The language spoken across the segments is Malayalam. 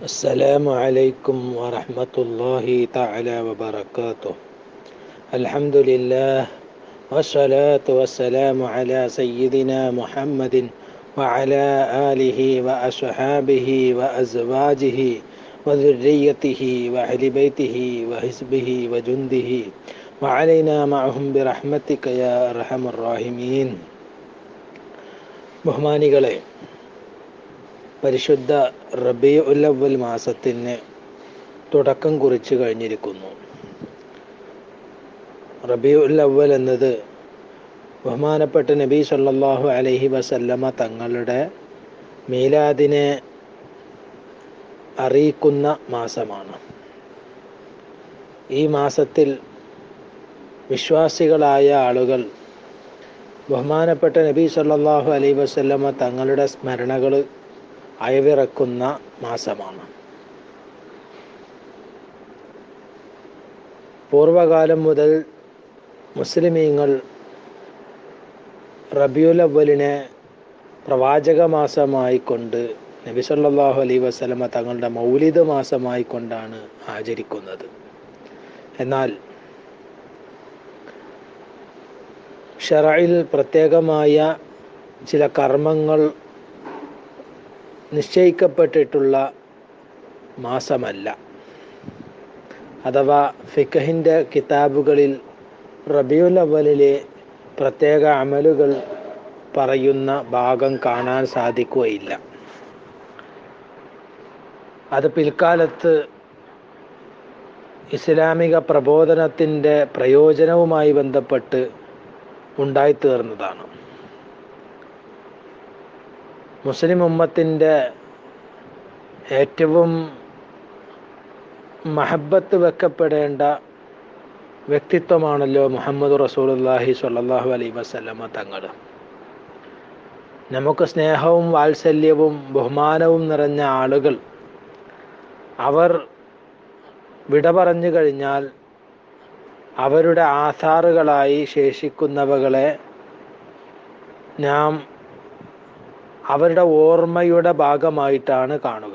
السلام عليكم ورحمة الله تعالى وبركاته الحمد لله والصلاة والسلام على سيدنا محمد وعلى آله وأصحابه وأزواجه وذريته وأهل بيته وحزبه وجنده وعلينا معهم برحمتك يا أرحم الراحمين ബഹുമാനികളെ പരിശുദ്ധ റബി ഉല്ലവൽ മാസത്തിന് തുടക്കം കുറിച്ച് കഴിഞ്ഞിരിക്കുന്നു റബി ഉല്ലവൽ എന്നത് ബഹുമാനപ്പെട്ട നബി സല്ലല്ലാഹു അലൈഹി വസല്ലമ തങ്ങളുടെ മീലാദിനെ അറിയിക്കുന്ന മാസമാണ് ഈ മാസത്തിൽ വിശ്വാസികളായ ആളുകൾ ബഹുമാനപ്പെട്ട നബി സല്ലല്ലാഹു അലൈഹി വസല്ലമ തങ്ങളുടെ സ്മരണകൾ അയവിറക്കുന്ന മാസമാണ് പൂർവകാലം മുതൽ മുസ്ലിമീങ്ങൾ റബിയുൽ അവലിനെ പ്രവാചക മാസമായി കൊണ്ട് നബി സല്ലല്ലാഹു അലൈഹി വസല്ലമ തങ്ങളുടെ മൗലിദ് മാസമായി കൊണ്ടാണ് ആചരിക്കുന്നത് എന്നാൽ ഷറയിൽ പ്രത്യേകമായ ചില കർമ്മങ്ങൾ നിശ്ചയിക്കപ്പെട്ടിട്ടുള്ള മാസമല്ല അഥവാ ഫിഖഹിൻ്റെ കിതാബുകളിൽ റബിയുൽ അവലിലെ പ്രത്യേക അമലുകൾ പറയുന്ന ഭാഗം കാണാൻ സാധിക്കുകയില്ല അത് പിൽക്കാലത്ത് ഇസ്ലാമിക പ്രബോധനത്തിൻ്റെ പ്രയോജനവുമായി ബന്ധപ്പെട്ട് ഉണ്ടായിത്തീർന്നതാണ് മുസ്ലിം ഉമ്മത്തിൻ്റെ ഏറ്റവും മഹബത്ത് വെക്കപ്പെടേണ്ട വ്യക്തിത്വമാണല്ലോ മുഹമ്മദ് റസൂലുല്ലാഹി സ്വല്ലല്ലാഹു അലൈഹി വസല്ലമ തങ്ങൾ നമുക്ക് സ്നേഹവും വാത്സല്യവും ബഹുമാനവും നിറഞ്ഞ ആളുകൾ അവർ വിട പറഞ്ഞു കഴിഞ്ഞാൽ അവരുടെ ആധാറുകളായി ശേഷിക്കുന്നവകളെ നാം അവരുടെ ഓർമ്മയുടെ ഭാഗമായിട്ടാണ് കാണുക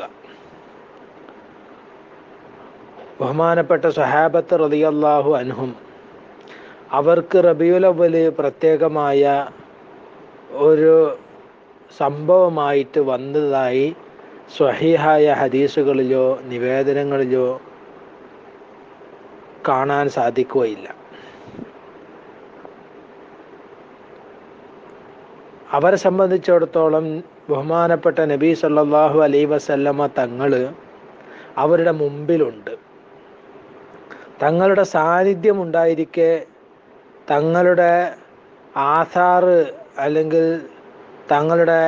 ബഹുമാനപ്പെട്ട സഹാബത്ത് റളിയല്ലാഹു അൻഹും അവർക്ക് റബിയുൽ അവല് പ്രത്യേകമായ ഒരു സംഭവമായിട്ട് വന്നതായി സ്വഹീഹായ ഹദീസുകളിലോ നിവേദനങ്ങളിലോ കാണാൻ സാധിക്കുകയില്ല അവരെ സംബന്ധിച്ചിടത്തോളം ബഹുമാനപ്പെട്ട നബി സല്ലല്ലാഹു അലൈ വസല്ലമ തങ്ങൾ അവരുടെ മുമ്പിലുണ്ട് തങ്ങളുടെ സാന്നിധ്യം ഉണ്ടായിരിക്കെ തങ്ങളുടെ ആധാറ് അല്ലെങ്കിൽ തങ്ങളുടെ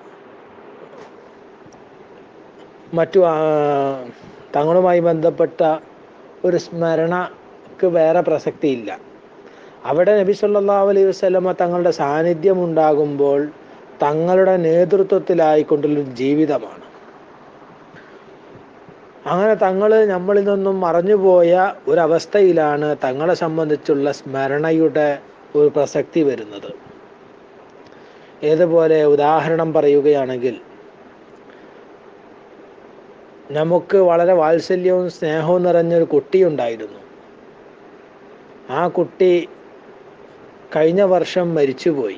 മറ്റു തങ്ങളുമായി ബന്ധപ്പെട്ട ഒരു സ്മരണക്ക് വേറെ പ്രസക്തിയില്ല അവിടെ നബി സല്ലല്ലാഹു അലൈഹി വസല്ലമ തങ്ങളുടെ സാന്നിധ്യം ഉണ്ടാകുമ്പോൾ തങ്ങളുടെ നേതൃത്വത്തിലായിക്കൊണ്ടുള്ള ജീവിതമാണ് അങ്ങനെ തങ്ങൾ നമ്മളിൽ നിന്നും മറഞ്ഞുപോയ ഒരവസ്ഥയിലാണ് തങ്ങളെ സംബന്ധിച്ചുള്ള സ്മരണയുടെ ഒരു പ്രസക്തി വരുന്നത് ഏതുപോലെ ഉദാഹരണം പറയുകയാണെങ്കിൽ നമുക്ക് വളരെ വാത്സല്യവും സ്നേഹവും നിറഞ്ഞൊരു കുട്ടിയുണ്ടായിരുന്നു ആ കുട്ടി കഴിഞ്ഞ വർഷം മരിച്ചുപോയി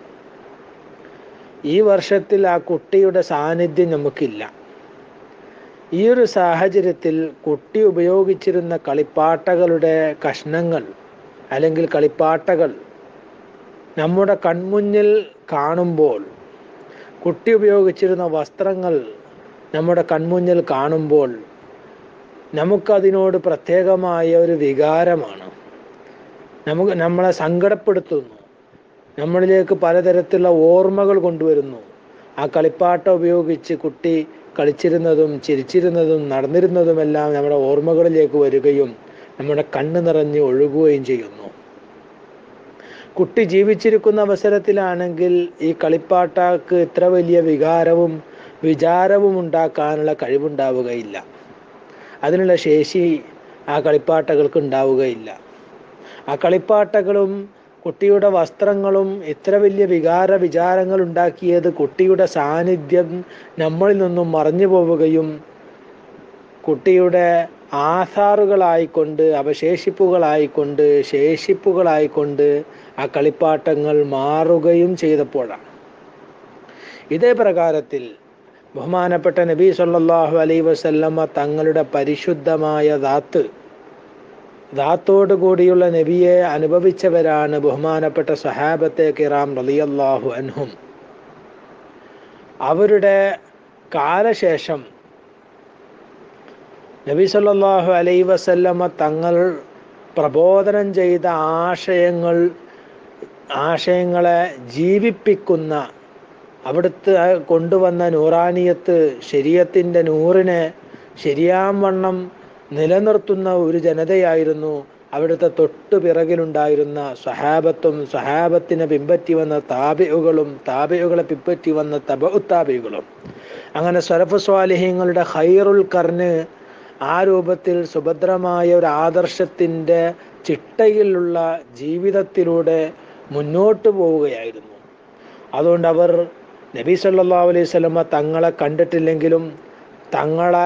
ഈ വർഷത്തിൽ ആ കുട്ടിയുടെ സാന്നിധ്യം നമുക്കില്ല ഈ ഒരു സാഹചര്യത്തിൽ കുട്ടി ഉപയോഗിച്ചിരുന്ന കളിപ്പാട്ടകളുടെ കഷ്ണങ്ങൾ അല്ലെങ്കിൽ കളിപ്പാട്ടകൾ നമ്മുടെ കൺമുന്നിൽ കാണുമ്പോൾ കുട്ടി ഉപയോഗിച്ചിരുന്ന വസ്ത്രങ്ങൾ നമ്മുടെ കൺമുന്നിൽ കാണുമ്പോൾ നമുക്കതിനോട് പ്രത്യേകമായ ഒരു വികാരമാണ് നമുക്ക് നമ്മളെ സങ്കടപ്പെടുത്തുന്നു നമ്മളിലേക്ക് പലതരത്തിലുള്ള ഓർമ്മകൾ കൊണ്ടുവരുന്നു ആ കളിപ്പാട്ടം ഉപയോഗിച്ച് കുട്ടി കളിച്ചിരുന്നതും ചിരിച്ചിരുന്നതും നടന്നിരുന്നതുമെല്ലാം നമ്മുടെ ഓർമ്മകളിലേക്ക് വരികയും നമ്മുടെ കണ്ണ് നിറഞ്ഞ് ഒഴുകുകയും ചെയ്യുന്നു കുട്ടി ജീവിച്ചിരിക്കുന്ന അവസരത്തിലാണെങ്കിൽ ഈ കളിപ്പാട്ടാക്ക് ഇത്ര വലിയ വികാരവും വിചാരവും ഉണ്ടാക്കാനുള്ള കഴിവുണ്ടാവുകയില്ല അതിനുള്ള ശേഷി ആ കളിപ്പാട്ടകൾക്ക് ഉണ്ടാവുകയില്ല ആ കളിപ്പാട്ടകളും കുട്ടിയുടെ വസ്ത്രങ്ങളും ഇത്ര വലിയ വികാര വിചാരങ്ങൾ ഉണ്ടാക്കിയത് കുട്ടിയുടെ സാന്നിധ്യം നമ്മളിൽ നിന്നും മറഞ്ഞു പോവുകയും കുട്ടിയുടെ ആധാറുകളായിക്കൊണ്ട് അവശേഷിപ്പുകളായിക്കൊണ്ട് ശേഷിപ്പുകളായിക്കൊണ്ട് ആ കളിപ്പാട്ടങ്ങൾ മാറുകയും ചെയ്തപ്പോഴാണ് ഇതേ പ്രകാരത്തിൽ ബഹുമാനപ്പെട്ട നബി സല്ലല്ലാഹു അലൈഹി വസല്ലമ തങ്ങളുടെ പരിശുദ്ധമായ ദാത്ത് ദാത്തോടു കൂടിയുള്ള നബിയെ അനുഭവിച്ചവരാണ് ബഹുമാനപ്പെട്ട സഹാബത്തെ കിറാം റളിയല്ലാഹു അൻഹും അവരുടെ കാലശേഷം നബി സല്ലല്ലാഹു അലൈഹി വസല്ലമ തങ്ങൾ പ്രബോധനം ചെയ്ത ആശയങ്ങൾ ആശയങ്ങളെ ജീവിപ്പിക്കുന്ന അവിടുത്തെ കൊണ്ടുവന്ന നൂറാനിയത്ത് ശരീരത്തിൻ്റെ നൂറിനെ ശരിയാം വണ്ണം നിലനിർത്തുന്ന ഒരു ജനതയായിരുന്നു അവിടുത്തെ തൊട്ടു പിറകിലുണ്ടായിരുന്ന സഹാബത്തും സഹാബത്തിനെ പിൻപറ്റി വന്ന താബിയുകളും താബിയുകളെ പിൻപറ്റി വന്ന തബ താബിയുകളും അങ്ങനെ സ്വലഫ് സ്വാലിഹ്യങ്ങളുടെ ഹൈറുൽ കർന് ആ രൂപത്തിൽ സുഭദ്രമായ ഒരു ആദർശത്തിൻ്റെ ചിട്ടയിലുള്ള ജീവിതത്തിലൂടെ മുന്നോട്ട് പോവുകയായിരുന്നു അതുകൊണ്ട് അവർ നബി സല്ലല്ലാഹു അലൈഹി വസല്ലമ തങ്ങളെ കണ്ടിട്ടില്ലെങ്കിലും തങ്ങളെ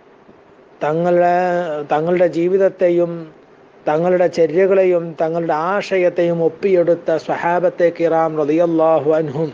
തങ്ങളെ തങ്ങളുടെ ജീവിതത്തെയും തങ്ങളുടെ ചര്യകളെയും തങ്ങളുടെ ആശയത്തെയും ഒപ്പിയെടുത്ത സ്വഹാബത്തെ കിറാം റളിയല്ലാഹു അൻഹും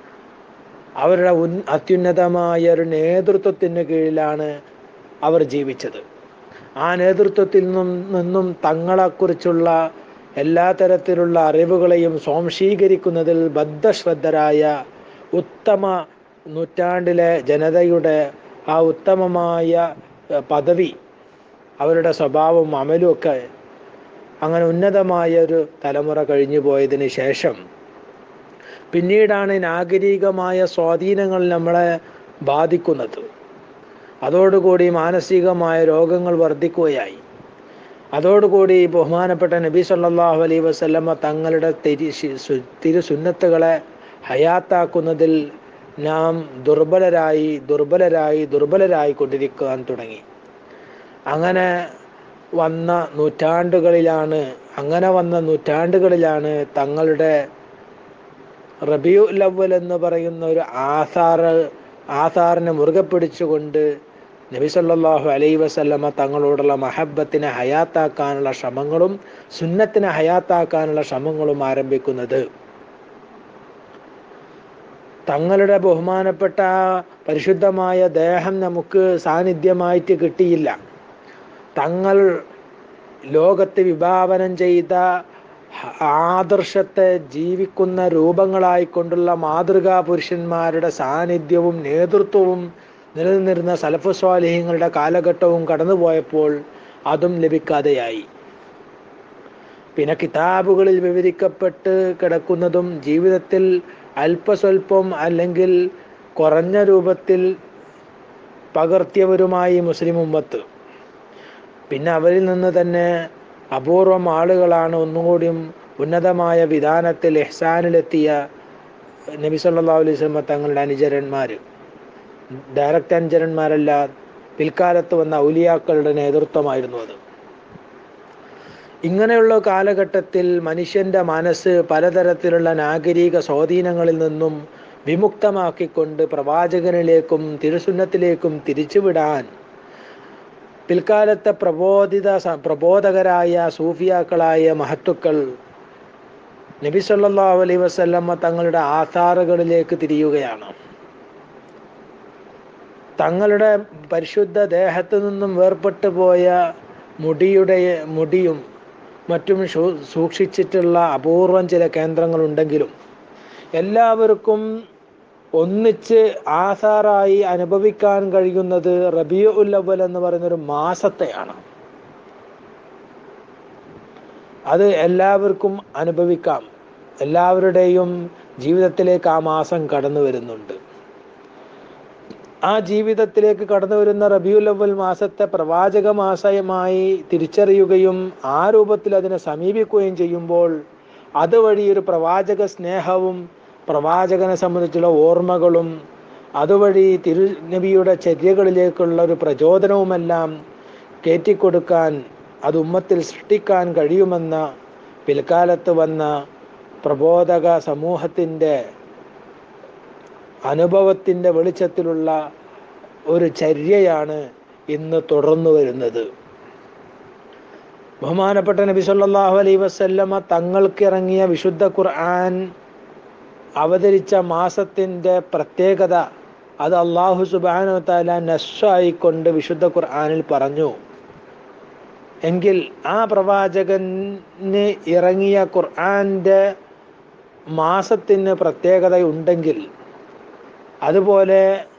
അവരുടെ ഉൻ അത്യുന്നതമായ ഒരു നേതൃത്വത്തിന് കീഴിലാണ് അവർ ജീവിച്ചത് ആ നേതൃത്വത്തിൽ നിന്നും നിന്നും തങ്ങളെക്കുറിച്ചുള്ള എല്ലാ തരത്തിലുള്ള അറിവുകളെയും സ്വാംശീകരിക്കുന്നതിൽ ബദ്ധശ്രദ്ധരായ ഉത്തമ നൂറ്റാണ്ടിലെ ജനതയുടെ ആ ഉത്തമമായ എഹ്, പദവി അവരുടെ സ്വഭാവവും അമലും ഒക്കെ അങ്ങനെ ഉന്നതമായ ഒരു തലമുറ കഴിഞ്ഞു പോയതിന് ശേഷം പിന്നീടാണ് നാഗരികമായ സ്വാധീനങ്ങൾ നമ്മളെ ബാധിക്കുന്നത് അതോടുകൂടി മാനസികമായ രോഗങ്ങൾ വർദ്ധിക്കുകയായി അതോടുകൂടി ബഹുമാനപ്പെട്ട നബി സല്ലല്ലാഹു അലൈഹി വസല്ലമ തങ്ങളുടെ തിരി സു- തിരുസുന്നത്തുകളെ ഹയാത്താക്കുന്നതിൽ നാം ദുർബലരായി ദുർബലരായി ദുർബലരായി കൊണ്ടിരിക്കാൻ തുടങ്ങി അങ്ങനെ വന്ന നൂറ്റാണ്ടുകളിലാണ് അങ്ങനെ വന്ന നൂറ്റാണ്ടുകളിലാണ് തങ്ങളുടെ റബിയു ലവൽ എന്ന് പറയുന്ന ഒരു ആധാറ് ആധാറിനെ മുറുകെ പിടിച്ചുകൊണ്ട് നബി സല്ലല്ലാഹു അലൈഹി വസല്ലമ തങ്ങളോടുള്ള മഹബത്തിനെ ഹയാത്താക്കാനുള്ള ശ്രമങ്ങളും സുന്നത്തിനെ ഹയാത്താക്കാനുള്ള ശ്രമങ്ങളും ആരംഭിക്കുന്നത് തങ്ങളുടെ ബഹുമാനപ്പെട്ട പരിശുദ്ധമായ ദേഹം നമുക്ക് സാന്നിധ്യമായിട്ട് കിട്ടിയില്ല തങ്ങൾ ലോകത്ത് വിഭാവനം ചെയ്ത ഹ- ആദർശത്തെ ജീവിക്കുന്ന രൂപങ്ങളായിക്കൊണ്ടുള്ള മാതൃകാ പുരുഷന്മാരുടെ സാന്നിധ്യവും നേതൃത്വവും നിലനിന്നിരുന്ന സലഫ് സ്വാലിഹ്യങ്ങളുടെ കാലഘട്ടവും കടന്നുപോയപ്പോൾ അതും ലഭിക്കാതെയായി പിന്നെ കിതാബുകളിൽ വിവരിക്കപ്പെട്ട് കിടക്കുന്നതും ജീവിതത്തിൽ അല്പസ്വല്പം അല്ലെങ്കിൽ കുറഞ്ഞ രൂപത്തിൽ പകർത്തിയവരുമായി മുസ്ലിം ഉമ്മത്ത് പിന്നെ അവരിൽ നിന്ന് തന്നെ അപൂർവം ആളുകളാണ് ഒന്നുകൂടിയും ഉന്നതമായ വിധാനത്തിൽ എഹ്സാനിലെത്തിയ നബി സല്ലല്ലാഹു അലൈഹി വസല്ലമ തങ്ങളുടെ അനുചരന്മാർ ഡയറക്റ്റ് അനുചരന്മാരല്ല പിൽക്കാലത്ത് വന്ന ഔലിയാക്കളുടെ നേതൃത്വമായിരുന്നു അത് ഇങ്ങനെയുള്ള കാലഘട്ടത്തിൽ മനുഷ്യന്റെ മനസ്സ് പലതരത്തിലുള്ള നാഗരിക സ്വാധീനങ്ങളിൽ നിന്നും വിമുക്തമാക്കിക്കൊണ്ട് പ്രവാചകനിലേക്കും തിരുസുന്നത്തിലേക്കും തിരിച്ചുവിടാൻ പിൽക്കാലത്തെ പ്രബോധിത സ- പ്രബോധകരായ സൂഫിയാക്കളായ മഹത്തുക്കൾ നബി സല്ലല്ലാഹു അലൈഹി വസല്ലമ്മ തങ്ങളുടെ ആധാറുകളിലേക്ക് തിരിയുകയാണ് തങ്ങളുടെ പരിശുദ്ധ ദേഹത്തു നിന്നും വേർപെട്ടു പോയ മുടിയുടെ മുടിയും മറ്റും ശൂ- സൂക്ഷിച്ചിട്ടുള്ള അപൂർവം ചില കേന്ദ്രങ്ങളുണ്ടെങ്കിലും എല്ലാവർക്കും ഒന്നിച്ച് ആധാറായി അനുഭവിക്കാൻ കഴിയുന്നത് റബിയു ഉല്ലവൽ എന്ന് പറയുന്ന ഒരു മാസത്തെയാണ് അത് എല്ലാവർക്കും അനുഭവിക്കാം എല്ലാവരുടെയും ജീവിതത്തിലേക്ക് ആ മാസം കടന്നു വരുന്നുണ്ട് ആ ജീവിതത്തിലേക്ക് കടന്നു വരുന്ന റബിയുൽ അവൽ മാസത്തെ പ്രവാചക മാസമായി തിരിച്ചറിയുകയും ആ രൂപത്തിൽ അതിനെ സമീപിക്കുകയും ചെയ്യുമ്പോൾ അതുവഴി ഒരു പ്രവാചക സ്നേഹവും പ്രവാചകനെ സംബന്ധിച്ചുള്ള ഓർമ്മകളും അതുവഴി തിരുനബിയുടെ ചര്യകളിലേക്കുള്ള ഒരു പ്രചോദനവുമെല്ലാം കയറ്റിക്കൊടുക്കാൻ അത് ഉമ്മത്തിൽ സൃഷ്ടിക്കാൻ കഴിയുമെന്ന പിൽക്കാലത്ത് വന്ന പ്രബോധക സമൂഹത്തിൻ്റെ അനുഭവത്തിൻ്റെ വെളിച്ചത്തിലുള്ള ഒരു ചര്യയാണ് ഇന്ന് തുടർന്നു വരുന്നത് ബഹുമാനപ്പെട്ട നബി സല്ലല്ലാഹു അലൈഹി വസല്ലമ തങ്ങൾക്ക് ഇറങ്ങിയ വിശുദ്ധ ഖുർആൻ അവതരിച്ച മാസത്തിൻ്റെ പ്രത്യേകത അത് അള്ളാഹു സുബാനു താല നസ്സായിക്കൊണ്ട് വിശുദ്ധ ഖുർആനിൽ പറഞ്ഞു എങ്കിൽ ആ പ്രവാചകന് ഇറങ്ങിയ ഖുർആന്റെ മാസത്തിന് പ്രത്യേകതയുണ്ടെങ്കിൽ അതുപോലെ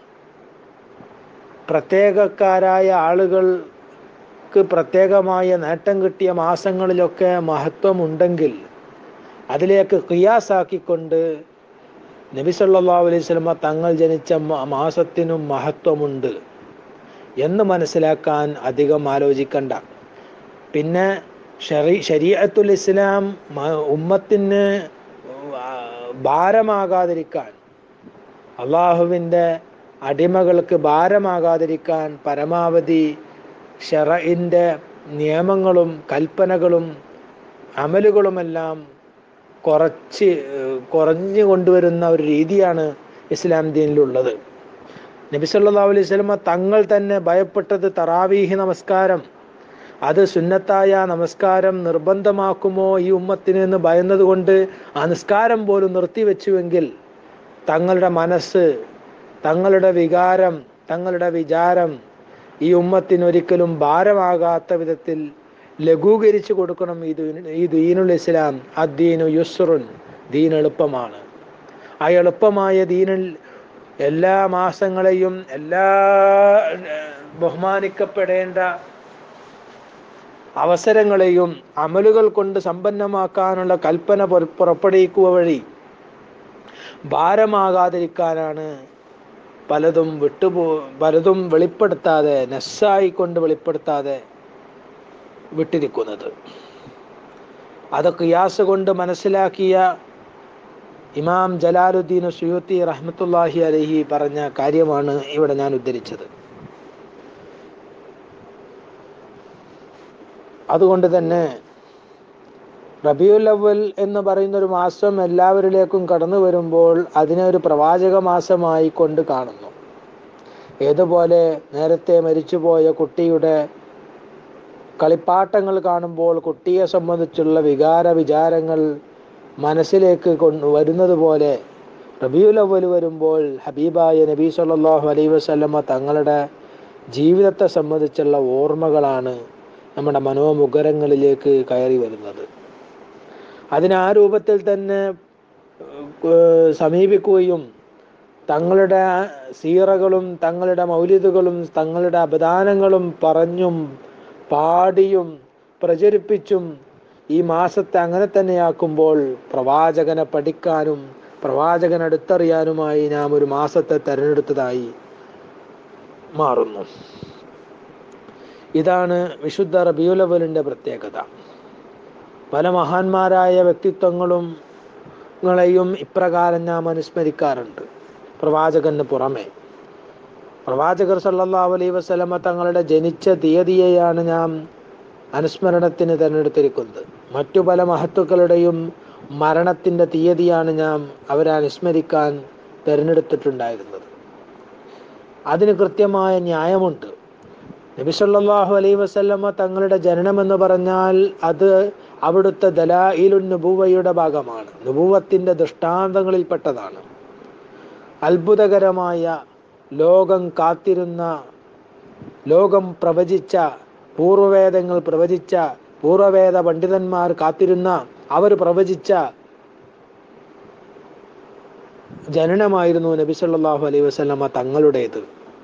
പ്രത്യേകക്കാരായ ആളുകൾക്ക് പ്രത്യേകമായ നേട്ടം കിട്ടിയ മാസങ്ങളിലൊക്കെ മഹത്വമുണ്ടെങ്കിൽ അതിലേക്ക് ഖിയാസാക്കിക്കൊണ്ട് നബി സല്ലല്ലാഹു അലൈഹി വസല്ലമ തങ്ങൾ ജനിച്ച മ- മാസത്തിനും മഹത്വമുണ്ട് എന്ന് മനസ്സിലാക്കാൻ അധികം ആലോചിക്കണ്ട പിന്നെ ഷറി ശരീഅത്തുൽ ഇസ്ലാം മ- ഉമ്മത്തിന് ആ, ഭാരമാകാതിരിക്കാൻ അള്ളാഹുവിൻ്റെ അടിമകൾക്ക് ഭാരമാകാതിരിക്കാൻ പരമാവധി ഷറയിൻ്റെ നിയമങ്ങളും കൽപ്പനകളും അമലുകളുമെല്ലാം കുറച്ച് ഏഹ്, കുറഞ്ഞു കൊണ്ടുവരുന്ന ഒരു രീതിയാണ് ഇസ്ലാം ദീനിലുള്ളത് നബി സല്ലല്ലാഹു അലൈഹി വസല്ലമ തങ്ങൾ തന്നെ ഭയപ്പെട്ടത് തറാവീഹ് നമസ്കാരം അത് സുന്നത്തായ നമസ്കാരം നിർബന്ധമാക്കുമോ ഈ ഉമ്മത്തിന് എന്ന് ഭയന്നതുകൊണ്ട് ആ നിസ്കാരം പോലും നിർത്തിവെച്ചുവെങ്കിൽ തങ്ങളുടെ മനസ്സ് തങ്ങളുടെ വികാരം തങ്ങളുടെ വിചാരം ഈ ഉമ്മത്തിന് ഒരിക്കലും ഭാരമാകാത്ത വിധത്തിൽ ലഘൂകരിച്ചു കൊടുക്കണം ഈ ദീൻ- ഈ ദീനുൽ ഇസ്ലാം അദ്ദീനു യുസ്റുൻ ദീൻ എളുപ്പമാണ് ആ എളുപ്പമായ ദീനിൽ എല്ലാ മാസങ്ങളെയും എല്ലാ ഏഹ്, ബഹുമാനിക്കപ്പെടേണ്ട അവസരങ്ങളെയും അമലുകൾ കൊണ്ട് സമ്പന്നമാക്കാനുള്ള കൽപ്പന പുറ- പുറപ്പെടുവിക്കുക വഴി ഭാരമാകാതിരിക്കാനാണ് പലതും വിട്ടുപോ പലതും വെളിപ്പെടുത്താതെ നെസ്സായി കൊണ്ട് വെളിപ്പെടുത്താതെ വിട്ടിരിക്കുന്നത് അത് ഖിയാസ് കൊണ്ട് മനസ്സിലാക്കിയ ഇമാം ജലാലുദ്ദീൻ സുയൂത്തി റഹ്മത്തുല്ലാഹി അലഹി പറഞ്ഞ കാര്യമാണ് ഇവിടെ ഞാൻ ഉദ്ധരിച്ചത് അതുകൊണ്ട് തന്നെ റബിയുൽ അവൽ എന്ന് പറയുന്ന ഒരു മാസം എല്ലാവരിലേക്കും കടന്നു വരുമ്പോൾ അതിനെ ഒരു പ്രവാചക മാസമായി കൊണ്ട് കാണുന്നു ഏതുപോലെ നേരത്തെ മരിച്ചുപോയ കുട്ടിയുടെ കളിപ്പാട്ടങ്ങൾ കാണുമ്പോൾ കുട്ടിയെ സംബന്ധിച്ചുള്ള വികാര വിചാരങ്ങൾ മനസ്സിലേക്ക് കൊണ്ട് വരുന്നത് പോലെ റബിയുൽ അവൽ വരുമ്പോൾ ഹബീബായ നബി സല്ലല്ലാഹു അലൈഹി വസല്ലമ തങ്ങളുടെ ജീവിതത്തെ സംബന്ധിച്ചുള്ള ഓർമ്മകളാണ് നമ്മുടെ മനോമുഖരങ്ങളിലേക്ക് കയറി വരുന്നത് അതിന് ആ രൂപത്തിൽ തന്നെ ഏഹ്, സമീപിക്കുകയും തങ്ങളുടെ സീറകളും തങ്ങളുടെ മൗലിദുകളും തങ്ങളുടെ അപദാനങ്ങളും പറഞ്ഞും പാടിയും പ്രചരിപ്പിച്ചും ഈ മാസത്തെ അങ്ങനെ തന്നെയാക്കുമ്പോൾ പ്രവാചകനെ പഠിക്കാനും പ്രവാചകൻ അടുത്തറിയാനുമായി നാം ഒരു മാസത്തെ തെരഞ്ഞെടുത്തതായി മാറുന്നു ഇതാണ് വിശുദ്ധ റബിയുലവലിൻ്റെ പ്രത്യേകത പല മഹാന്മാരായ വ്യക്തിത്വങ്ങളും ങ്ങളെയും ഇപ്രകാരം നാം അനുസ്മരിക്കാറുണ്ട് പ്രവാചകന് പുറമെ പ്രവാചകർ സല്ലല്ലാഹു അലൈഹി വസല്ലമ തങ്ങളുടെ ജനിച്ച തീയതിയെയാണ് നാം അനുസ്മരണത്തിന് തിരഞ്ഞെടുത്തിരിക്കുന്നത് മറ്റു പല മഹത്തുക്കളുടെയും മരണത്തിൻ്റെ തീയതിയാണ് നാം അവരെ അനുസ്മരിക്കാൻ തിരഞ്ഞെടുത്തിട്ടുണ്ടായിരുന്നത് അതിന് കൃത്യമായ ന്യായമുണ്ട് നബി സല്ലല്ലാഹു അലൈഹി വസല്ലമ തങ്ങളുടെ ജനനം എന്ന് പറഞ്ഞാൽ അത് അവിടുത്തെ ദലായിലുൻ നുബുവയുടെ ഭാഗമാണ് നുബുവത്തിന്റെ ദൃഷ്ടാന്തങ്ങളിൽപ്പെട്ടതാണ് അത്ഭുതകരമായ ലോകം കാത്തിരുന്ന ലോകം പ്രവചിച്ച പൂർവവേദങ്ങൾ പ്രവചിച്ച പൂർവവേദ പണ്ഡിതന്മാർ കാത്തിരുന്ന അവർ പ്രവചിച്ച ജനനമായിരുന്നു നബി സല്ലല്ലാഹു അലൈഹി വസല്ലമ തങ്ങളുടേത്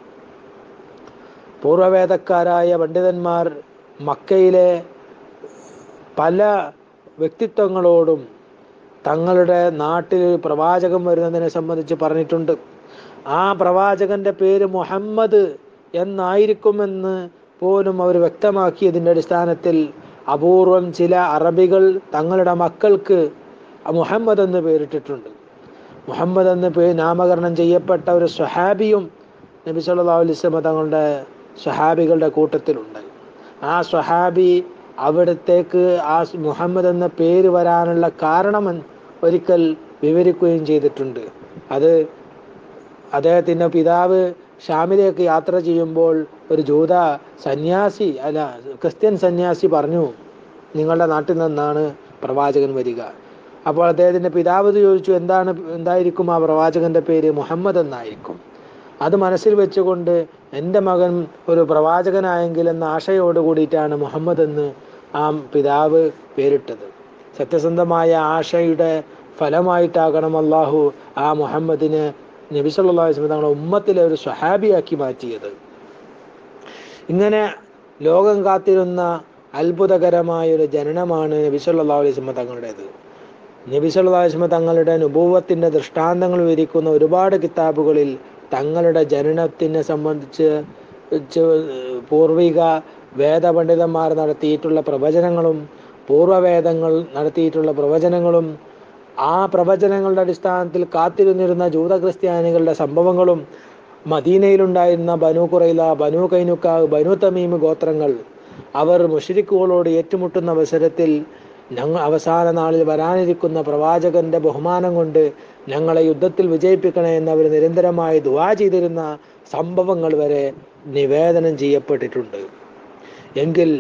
പൂർവവേദക്കാരായ പണ്ഡിതന്മാർ മക്കയിലെ പല വ്യക്തിത്വങ്ങളോടും തങ്ങളുടെ നാട്ടിൽ പ്രവാചകൻ വരുന്നതിനെ സംബന്ധിച്ച് പറഞ്ഞിട്ടുണ്ട് ആ പ്രവാചകന്റെ പേര് മുഹമ്മദ് എന്നായിരിക്കുമെന്ന് പോലും അവർ വ്യക്തമാക്കിയതിൻ്റെ അടിസ്ഥാനത്തിൽ അപൂർവം ചില അറബികൾ തങ്ങളുടെ മക്കൾക്ക് മുഹമ്മദ് എന്ന് പേരിട്ടിട്ടുണ്ട് മുഹമ്മദ് എന്ന് പേ നാമകരണം ചെയ്യപ്പെട്ട ഒരു സ്വഹാബിയും നബി സല്ലല്ലാഹു അലൈഹി വസല്ലം തങ്ങളുടെ സ്വഹാബികളുടെ കൂട്ടത്തിലുണ്ട് ആ സ്വഹാബി അവിടത്തേക്ക് ആ മുഹമ്മദ് എന്ന പേര് വരാനുള്ള കാരണം ഒരിക്കൽ വിവരിക്കുകയും ചെയ്തിട്ടുണ്ട് അത് അദ്ദേഹത്തിൻ്റെ പിതാവ് ഷാമിലേക്ക് യാത്ര ചെയ്യുമ്പോൾ ഒരു ജൂത സന്യാസി അല്ല ക്രിസ്ത്യൻ സന്യാസി പറഞ്ഞു നിങ്ങളുടെ നാട്ടിൽ നിന്നാണ് പ്രവാചകൻ വരിക അപ്പോൾ അദ്ദേഹത്തിന്റെ പിതാവ് ചോദിച്ചു എന്താണ് എന്തായിരിക്കും ആ പ്രവാചകന്റെ പേര് മുഹമ്മദ് എന്നായിരിക്കും അത് മനസ്സിൽ വെച്ചുകൊണ്ട് എൻ്റെ മകൻ ഒരു പ്രവാചകനായെങ്കിൽ എന്ന ആശയോട് കൂടിയിട്ടാണ് മുഹമ്മദ് എന്ന് ആ പിതാവ് പേരിട്ടത് സത്യസന്ധമായ ആശയുടെ ഫലമായിട്ടാകണം അള്ളാഹു ആ മുഹമ്മദിനെ നബി സല്ലല്ലാഹു അലൈഹി വസല്ലം തങ്ങളുടെ ഉമ്മത്തിലെ ഒരു സ്വഹാബിയാക്കി മാറ്റിയത് ഇങ്ങനെ ലോകം കാത്തിരുന്ന അത്ഭുതകരമായ ഒരു ജനനമാണ് നബി സല്ലല്ലാഹു അലൈഹി വസല്ലം തങ്ങളുടേത് നബി സല്ലല്ലാഹു അലൈഹി വസല്ലം തങ്ങളുടെ നുബൂവത്തിന്റെ ദൃഷ്ടാന്തങ്ങൾ വിവരിക്കുന്ന ഒരുപാട് കിതാബുകളിൽ തങ്ങളുടെ ജനനത്തിനെ സംബന്ധിച്ച് ചെ- പൂർവിക വേദപണ്ഡിതന്മാർ നടത്തിയിട്ടുള്ള പ്രവചനങ്ങളും പൂർവവേദങ്ങൾ നടത്തിയിട്ടുള്ള പ്രവചനങ്ങളും ആ പ്രവചനങ്ങളുടെ അടിസ്ഥാനത്തിൽ കാത്തിരുന്നിരുന്ന ജൂത ക്രിസ്ത്യാനികളുടെ സംഭവങ്ങളും മദീനയിലുണ്ടായിരുന്ന ബനു കുറൈല ബനു കൈനുക്ക ബനു തമീം ഗോത്രങ്ങൾ അവർ മുഷരിക്കുകളോട് ഏറ്റുമുട്ടുന്ന അവസരത്തിൽ ഞങ്ങൾ അവസാന നാളിൽ വരാനിരിക്കുന്ന പ്രവാചകന്റെ ബഹുമാനം കൊണ്ട് ഞങ്ങളെ യുദ്ധത്തിൽ വിജയിപ്പിക്കണേ എന്ന് അവർ നിരന്തരമായി ദുവാ ചെയ്തിരുന്ന സംഭവങ്ങൾ വരെ നിവേദനം ചെയ്യപ്പെട്ടിട്ടുണ്ട് എങ്കിൽ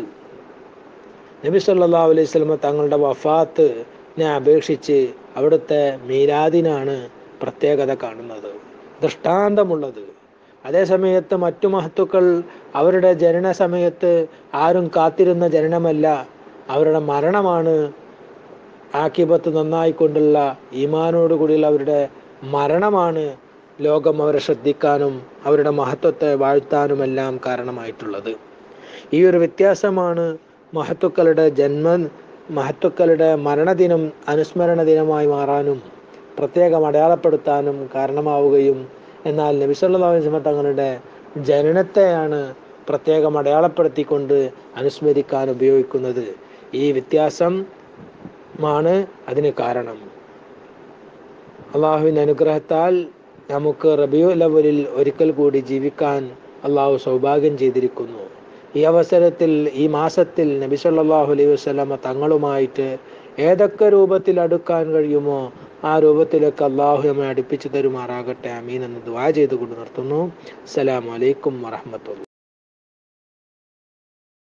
നബി സല്ലല്ലാഹു അലൈഹി വസല്ലമ തങ്ങളുടെ വഫാത്തിനെ അപേക്ഷിച്ച് അവിടുത്തെ മീലാദിനാണ് പ്രത്യേകത കാണുന്നത് ദൃഷ്ടാന്തമുള്ളത് അതേ സമയത്ത് മറ്റു മഹത്തുക്കൾ അവരുടെ ജനന സമയത്ത് ആരും കാത്തിരുന്ന ജനനമല്ല അവരുടെ മരണമാണ് ആക്കിബത്ത് നന്നായിക്കൊണ്ടുള്ള ഈമാനോട് കൂടിയുള്ള അവരുടെ മരണമാണ് ലോകം അവരെ ശ്രദ്ധിക്കാനും അവരുടെ മഹത്വത്തെ വാഴ്ത്താനുമെല്ലാം കാരണമായിട്ടുള്ളത് ഈ ഒരു വ്യത്യാസമാണ് മഹത്തുക്കളുടെ ജന്മ മഹത്തുക്കളുടെ മരണദിനം അനുസ്മരണ ദിനമായി മാറാനും പ്രത്യേകം അടയാളപ്പെടുത്താനും കാരണമാവുകയും എന്നാൽ നബി സല്ലല്ലാഹു അലൈഹി വസല്ലം തങ്ങളുടെ ജനനത്തെയാണ് പ്രത്യേകം അടയാളപ്പെടുത്തിക്കൊണ്ട് അനുസ്മരിക്കാൻ ഉപയോഗിക്കുന്നത് ഈ വ്യത്യാസമാണ് അതിന് കാരണം അള്ളാഹുവിൻ്റെ അനുഗ്രഹത്താൽ നമുക്ക് റബിയു ലവലിൽ ഒരിക്കൽ കൂടി ജീവിക്കാൻ അള്ളാഹു സൗഭാഗ്യം ചെയ്തിരിക്കുന്നു ഈ അവസരത്തിൽ ഈ മാസത്തിൽ നബി സല്ലല്ലാഹു അലൈഹി വസല്ലമ തങ്ങളുമായിട്ട് ഏതൊക്കെ രൂപത്തിൽ അടുക്കാൻ കഴിയുമോ ആ രൂപത്തിലേക്ക് അള്ളാഹു നമ്മെ അടുപ്പിച്ചു തരുമാറാകട്ടെ അമീൻ എന്ന് ദുആ ചെയ്തുകൊണ്ട് നിർത്തുന്നു അസ്സലാമു അലൈക്കും വറഹ്മത്തുള്ളാഹി